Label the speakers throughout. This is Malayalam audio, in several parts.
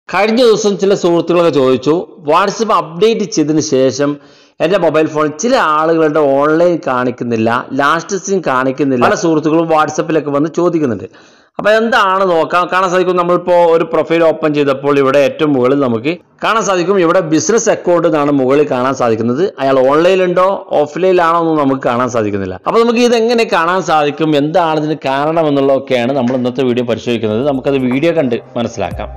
Speaker 1: കഴിഞ്ഞ ദിവസം ചില സുഹൃത്തുക്കളൊക്കെ ചോദിച്ചു വാട്സപ്പ് അപ്ഡേറ്റ് ചെയ്തതിന് ശേഷം എൻ്റെ മൊബൈൽ ഫോണിൽ ചില ആളുകളുടെ ഓൺലൈൻ കാണിക്കുന്നില്ല ലാസ്റ്റ് സീൻ കാണിക്കുന്നില്ല പല സുഹൃത്തുക്കളും വാട്സപ്പിലൊക്കെ വന്ന് ചോദിക്കുന്നുണ്ട് അപ്പോൾ എന്താണ് നോക്കാം കാണാൻ സാധിക്കും നമ്മളിപ്പോൾ ഒരു പ്രൊഫൈൽ ഓപ്പൺ ചെയ്തപ്പോൾ ഇവിടെ ഏറ്റവും മുകളിൽ നമുക്ക് കാണാൻ സാധിക്കും ഇവിടെ ബിസിനസ് അക്കൗണ്ട് എന്നാണ് മുകളിൽ കാണാൻ സാധിക്കുന്നത് അയാൾ ഓൺലൈനിലുണ്ടോ ഓഫ്ലൈനിലാണോ എന്ന് നമുക്ക് കാണാൻ സാധിക്കുന്നില്ല അപ്പോൾ നമുക്ക് ഇത് എങ്ങനെ കാണാൻ സാധിക്കും എന്താണ് ഇതിന് കാരണം എന്നുള്ളതൊക്കെയാണ് നമ്മൾ ഇന്നത്തെ വീഡിയോ പരിശോധിക്കുന്നത് നമുക്കത് വീഡിയോ കണ്ട് മനസ്സിലാക്കാം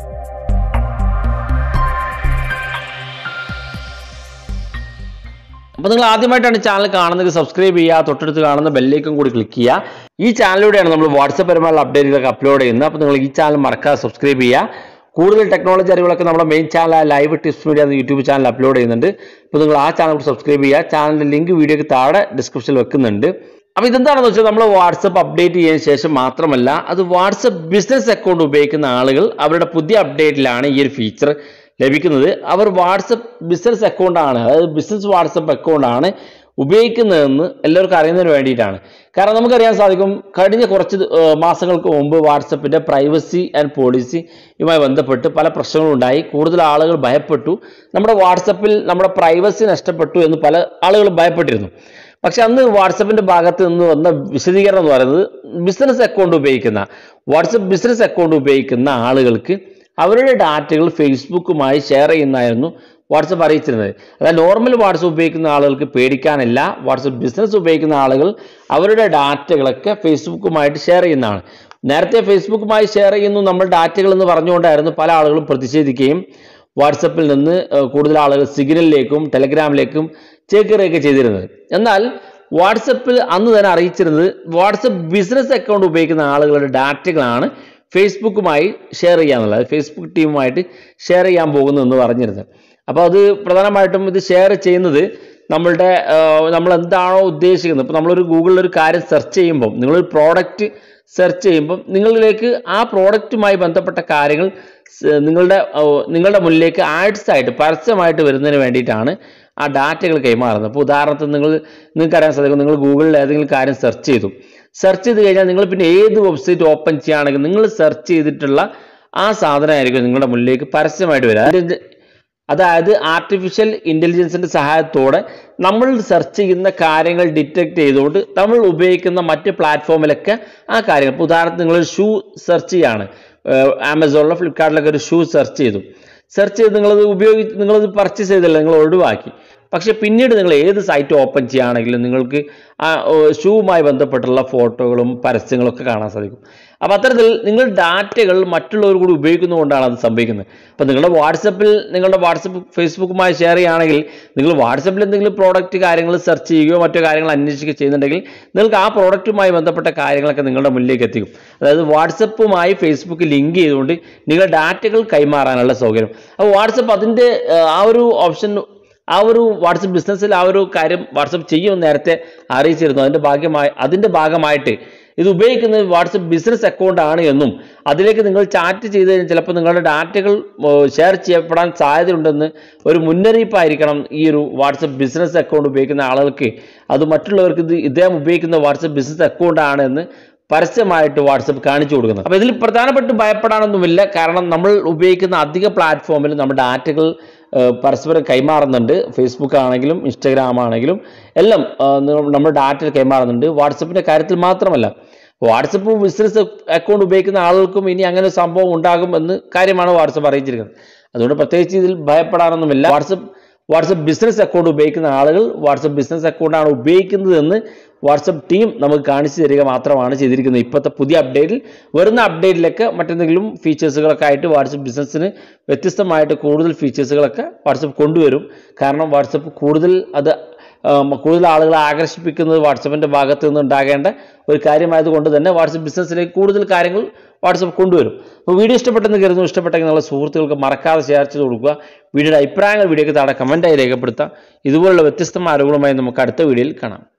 Speaker 1: അപ്പോൾ നിങ്ങൾ ആദ്യമായിട്ടാണ് ചാനൽ കാണുന്നത് സബ്സ്ക്രൈബ് ചെയ്യുക തൊട്ടടുത്ത് കാണുന്ന ബെല്ലേക്കും കൂടി ക്ലിക്ക് ചെയ്യുക ഈ ചാനലിലൂടെയാണ് നമ്മൾ വാട്സപ്പ് പരമായുള്ള അപ്ഡേറ്റുകളൊക്കെ അപ്ലോഡ് ചെയ്യുന്നത് അപ്പോൾ നിങ്ങൾ ഈ ചാനൽ മറക്കാതെ സബ്സ്ക്രൈബ് ചെയ്യുക കൂടുതൽ ടെക്നോളജി അറിവുകളൊക്കെ നമ്മുടെ main channel live tips media എന്ന യൂട്യൂബ് ചാനൽ അപ്ലോഡ് ചെയ്യുന്നുണ്ട് അപ്പോൾ നിങ്ങൾ ആ ചാനൽ സബ്സ്ക്രൈബ് ചെയ്യുക ചാനലിൻ്റെ ലിങ്ക് വീഡിയോക്ക് താഴെ ഡിസ്ക്രിപ്ഷനിൽ വെക്കുന്നുണ്ട് അപ്പോൾ ഇതെന്താണെന്ന് വെച്ചാൽ നമ്മൾ വാട്സപ്പ് അപ്ഡേറ്റ് ചെയ്തതിന് ശേഷം മാത്രമല്ല അത് വാട്സപ്പ് ബിസിനസ് അക്കൗണ്ട് ഉപയോഗിക്കുന്ന ആളുകൾ അവരുടെ പുതിയ അപ്ഡേറ്റിലാണ് ഈ ഒരു ഫീച്ചർ ലഭിക്കുന്നത് അവർ വാട്സപ്പ് ബിസിനസ് അക്കൗണ്ടാണ് അതായത് ബിസിനസ് വാട്സപ്പ് അക്കൗണ്ടാണ് ഉപയോഗിക്കുന്നതെന്ന് എല്ലാവർക്കും അറിയുന്നതിന് വേണ്ടിയിട്ടാണ് കാരണം നമുക്കറിയാൻ സാധിക്കും കഴിഞ്ഞ കുറച്ച് ദി- ഏർ മാസങ്ങൾക്ക് മുമ്പ് വാട്സപ്പിൻ്റെ പ്രൈവസി ആൻഡ് പോളിസിയുമായി ബന്ധപ്പെട്ട് പല പ്രശ്നങ്ങളും ഉണ്ടായി കൂടുതൽ ആളുകൾ ഭയപ്പെട്ടു നമ്മുടെ വാട്സപ്പിൽ നമ്മുടെ പ്രൈവസി നഷ്ടപ്പെട്ടു എന്ന് പല ആളുകളും ഭയപ്പെട്ടിരുന്നു പക്ഷെ അന്ന് വാട്സപ്പിന്റെ ഭാഗത്ത് നിന്ന് വന്ന വിശദീകരണം എന്ന് പറയുന്നത് ബിസിനസ് അക്കൗണ്ട് ഉപയോഗിക്കുന്ന വാട്സപ്പ് ബിസിനസ് അക്കൗണ്ട് ഉപയോഗിക്കുന്ന ആളുകൾക്ക് അവരുടെ ഡാറ്റകൾ ഫേസ്ബുക്കുമായി ഷെയർ ചെയ്യുന്നതായിരുന്നു വാട്സപ്പ് അറിയിച്ചിരുന്നത് അതായത് നോർമൽ വാട്സപ്പ് ഉപയോഗിക്കുന്ന ആളുകൾക്ക് പേടിക്കാനില്ല വാട്സപ്പ് ബിസിനസ് ഉപയോഗിക്കുന്ന ആളുകൾ അവരുടെ ഡാറ്റകളൊക്കെ ഫേസ്ബുക്കുമായിട്ട് ഷെയർ ചെയ്യുന്നതാണ് നേരത്തെ ഫേസ്ബുക്കുമായി ഷെയർ ചെയ്യുന്നു നമ്മൾ ഡാറ്റകൾ എന്ന് പറഞ്ഞുകൊണ്ടായിരുന്നു പല ആളുകളും പ്രതിഷേധിക്കുകയും വാട്സപ്പിൽ നിന്ന് ഏഹ്, കൂടുതൽ ആളുകൾ സിഗ്നലിലേക്കും ടെലഗ്രാമിലേക്കും ചേക്കേറുകയൊക്കെ ചെയ്തിരുന്നത് എന്നാൽ വാട്സപ്പിൽ അന്ന് തന്നെ അറിയിച്ചിരുന്നത് വാട്സപ്പ് ബിസിനസ് അക്കൗണ്ട് ഉപയോഗിക്കുന്ന ആളുകളുടെ ഡാറ്റകളാണ് ഫേസ്ബുക്കുമായി ഷെയർ ചെയ്യാന്നുള്ളത് ഫേസ്ബുക്ക് ടീമുമായിട്ട് ഷെയർ ചെയ്യാൻ പോകുന്നു എന്ന് പറഞ്ഞിരുന്നത് അപ്പോൾ അത് പ്രധാനമായിട്ടും ഇത് ഷെയർ ചെയ്യുന്നത് നമ്മളുടെ ആഹ്, നമ്മൾ എന്താണോ ഉദ്ദേശിക്കുന്നത് ഇപ്പോൾ നമ്മളൊരു ഗൂഗിളിൽ ഒരു കാര്യം സെർച്ച് ചെയ്യുമ്പം നിങ്ങളൊരു പ്രോഡക്റ്റ് സെർച്ച് ചെയ്യുമ്പം നിങ്ങളിലേക്ക് ആ പ്രോഡക്റ്റുമായി ബന്ധപ്പെട്ട കാര്യങ്ങൾ സ് നിങ്ങളുടെ ആഹ്, നിങ്ങളുടെ മുന്നിലേക്ക് ആഡ്സ് ആയിട്ട് പരസ്യമായിട്ട് വരുന്നതിന് വേണ്ടിയിട്ടാണ് ആ ഡാറ്റകൾ കൈമാറുന്നത് അപ്പോൾ ഉദാഹരണത്തിന് നിങ്ങൾ നിങ്ങൾക്ക് അറിയാൻ സാധിക്കും നിങ്ങൾ ഗൂഗിളിൽ ഏതെങ്കിലും കാര്യം സെർച്ച് ചെയ്തു സെർച്ച് ചെയ്ത് കഴിഞ്ഞാൽ നിങ്ങൾ പിന്നെ ഏത് വെബ്സൈറ്റ് ഓപ്പൺ ചെയ്യുകയാണെങ്കിൽ നിങ്ങൾ സെർച്ച് ചെയ്തിട്ടുള്ള ആ സാധനമായിരിക്കും നിങ്ങളുടെ മുന്നിലേക്ക് പരസ്യമായിട്ട് വരിക അതിന്റെ- അതായത് ആർട്ടിഫിഷ്യൽ ഇൻ്റലിജൻസിൻ്റെ സഹായത്തോടെ നമ്മൾ സെർച്ച് ചെയ്യുന്ന കാര്യങ്ങൾ ഡിറ്റക്ട് ചെയ്തുകൊണ്ട് നമ്മൾ ഉപയോഗിക്കുന്ന മറ്റ് പ്ലാറ്റ്ഫോമിലൊക്കെ ആ കാര്യങ്ങൾ ഇപ്പോൾ ഉദാഹരണത്തിന് നിങ്ങൾ ഷൂ സെർച്ച് ചെയ്യാണ് ആമസോണിലോ ഫ്ലിപ്കാർട്ടിലൊക്കെ ഒരു ഷൂ സെർച്ച് ചെയ്തു സെർച്ച് ചെയ്ത് നിങ്ങളത് ഉപയോഗിച്ച് നിങ്ങളത് പർച്ചേസ് ചെയ്തില്ല നിങ്ങൾ ഒഴിവാക്കി പക്ഷേ പിന്നീട് നിങ്ങൾ ഏത് സൈറ്റ് ഓപ്പൺ ചെയ്യുകയാണെങ്കിലും നിങ്ങൾക്ക് ആ ഷൂവുമായി ബന്ധപ്പെട്ടുള്ള ഫോട്ടോകളും പരസ്യങ്ങളും ഒക്കെ കാണാൻ സാധിക്കും അപ്പോൾ അത്തരത്തിൽ നിങ്ങൾ ഡാറ്റകൾ മറ്റുള്ളവർ കൂടി ഉപയോഗിക്കുന്നതുകൊണ്ടാണ് അത് സംഭവിക്കുന്നത് അപ്പോൾ നിങ്ങളുടെ വാട്സപ്പിൽ നിങ്ങളുടെ വാട്സപ്പ് ഫേസ്ബുക്കുമായി ഷെയർ ചെയ്യുകയാണെങ്കിൽ നിങ്ങൾ വാട്സപ്പിൽ എന്തെങ്കിലും പ്രോഡക്റ്റ് കാര്യങ്ങൾ സെർച്ച് ചെയ്യുകയോ മറ്റോ കാര്യങ്ങൾ അന്വേഷിക്കുകയോ ചെയ്യുന്നുണ്ടെങ്കിൽ നിങ്ങൾക്ക് ആ പ്രോഡക്റ്റുമായി ബന്ധപ്പെട്ട കാര്യങ്ങളൊക്കെ നിങ്ങളുടെ മുന്നിലേക്ക് എത്തിക്കും അതായത് വാട്സപ്പുമായി ഫേസ്ബുക്ക് ലിങ്ക് ചെയ്തുകൊണ്ട് നിങ്ങളുടെ ഡാറ്റകൾ കൈമാറാനുള്ള സൗകര്യം അപ്പോൾ വാട്സപ്പ് അതിൻ്റെ ഏഹ്, ആ ഒരു ഓപ്ഷൻ ആ ഒരു വാട്സപ്പ് ബിസിനസ്സിൽ ആ ഒരു കാര്യം വാട്സപ്പ് ചെയ്യുമെന്ന് നേരത്തെ അറിയിച്ചിരുന്നു അതിൻ്റെ ഭാഗ്യമായി അതിൻ്റെ ഭാഗമായിട്ട് ഇത് ഉപയോഗിക്കുന്നത് വാട്സപ്പ് ബിസിനസ് അക്കൗണ്ട് ആണ് എന്നും അതിലേക്ക് നിങ്ങൾ ചാറ്റ് ചെയ്ത് കഴിഞ്ഞാൽ ചിലപ്പോൾ നിങ്ങളുടെ ഡാറ്റകൾ ഷെയർ ചെയ്യപ്പെടാൻ സാധ്യതയുണ്ടെന്ന് ഒരു മുന്നറിയിപ്പായിരിക്കണം ഈ ഒരു വാട്സപ്പ് ബിസിനസ് അക്കൗണ്ട് ഉപയോഗിക്കുന്ന ആളുകൾക്ക് അത് മറ്റുള്ളവർക്ക് ഇത് ഇദ്ദേഹം ഉപയോഗിക്കുന്ന വാട്സപ്പ് ബിസിനസ് അക്കൗണ്ട് ആണ് എന്ന് പരസ്യമായിട്ട് വാട്സപ്പ് കാണിച്ചു കൊടുക്കുന്നത് അപ്പോൾ ഇതിൽ പ്രധാനപ്പെട്ട് ഭയപ്പെടാനൊന്നുമില്ല കാരണം നമ്മൾ ഉപയോഗിക്കുന്ന അധിക പ്ലാറ്റ്ഫോമിൽ നമ്മുടെ ഡാറ്റകൾ ഏഹ്, പരസ്പരം കൈമാറുന്നുണ്ട് ഫേസ്ബുക്ക് ആണെങ്കിലും ഇൻസ്റ്റഗ്രാം ആണെങ്കിലും എല്ലാം ഏഹ്, ന- നമ്മുടെ ഡാറ്റ കൈമാറുന്നുണ്ട് വാട്സപ്പിൻ്റെ കാര്യത്തിൽ മാത്രമല്ല വാട്സപ്പ് ബിസിനസ് അക്കൗണ്ട് ഉപയോഗിക്കുന്ന ആളുകൾക്കും ഇനി അങ്ങനെ ഒരു സംഭവം ഉണ്ടാകും എന്ന് കാര്യമാണ് വാട്സപ്പ് അറിയിച്ചിരിക്കുന്നത് അതുകൊണ്ട് പ്രത്യേകിച്ച് ഇതിൽ ഭയപ്പെടാനൊന്നുമില്ല വാട്സപ്പ് വാട്സപ്പ് ബിസിനസ് അക്കൗണ്ട് ഉപയോഗിക്കുന്ന ആളുകൾ വാട്സപ്പ് ബിസിനസ് അക്കൗണ്ടാണ് ഉപയോഗിക്കുന്നത് എന്ന് വാട്സപ്പ് ടീം നമുക്ക് കാണിച്ചു തരിക മാത്രമാണ് ചെയ്തിരിക്കുന്നത് ഇപ്പോഴത്തെ പുതിയ അപ്ഡേറ്റിൽ വരുന്ന അപ്ഡേറ്റിലൊക്കെ മറ്റെന്തെങ്കിലും ഫീച്ചേഴ്സുകളൊക്കെ ആയിട്ട് വാട്സപ്പ് ബിസിനസ്സിന് വ്യത്യസ്തമായിട്ട് കൂടുതൽ ഫീച്ചേഴ്സുകളൊക്കെ വാട്സപ്പ് കൊണ്ടുവരും കാരണം വാട്സപ്പ് കൂടുതൽ അത് ആം, കൂടുതൽ ആളുകളെ ആകർഷിപ്പിക്കുന്നത് വാട്സപ്പിൻ്റെ ഭാഗത്ത് നിന്ന് ഉണ്ടാകേണ്ട ഒരു കാര്യമായതുകൊണ്ട് തന്നെ വാട്സപ്പ് ബിസിനസ്സിലേക്ക് കൂടുതൽ കാര്യങ്ങൾ വാട്സപ്പ് കൊണ്ടുവരും അപ്പോൾ വീഡിയോ ഇഷ്ടപ്പെട്ടെന്ന് കരുതുന്നു ഇഷ്ടപ്പെട്ടെങ്കിൽ നിങ്ങളുടെ സുഹൃത്തുക്കൾക്ക് മറക്കാതെ ഷെയർ ചെയ്ത് കൊടുക്കുക വീഡിയോയുടെ അഭിപ്രായങ്ങൾ വീഡിയോക്ക് താഴെ കമൻറ്റായി രേഖപ്പെടുത്താം ഇതുപോലുള്ള വ്യത്യസ്തമായ അറിവുകളുമായി നമുക്ക് അടുത്ത വീഡിയോയിൽ കാണാം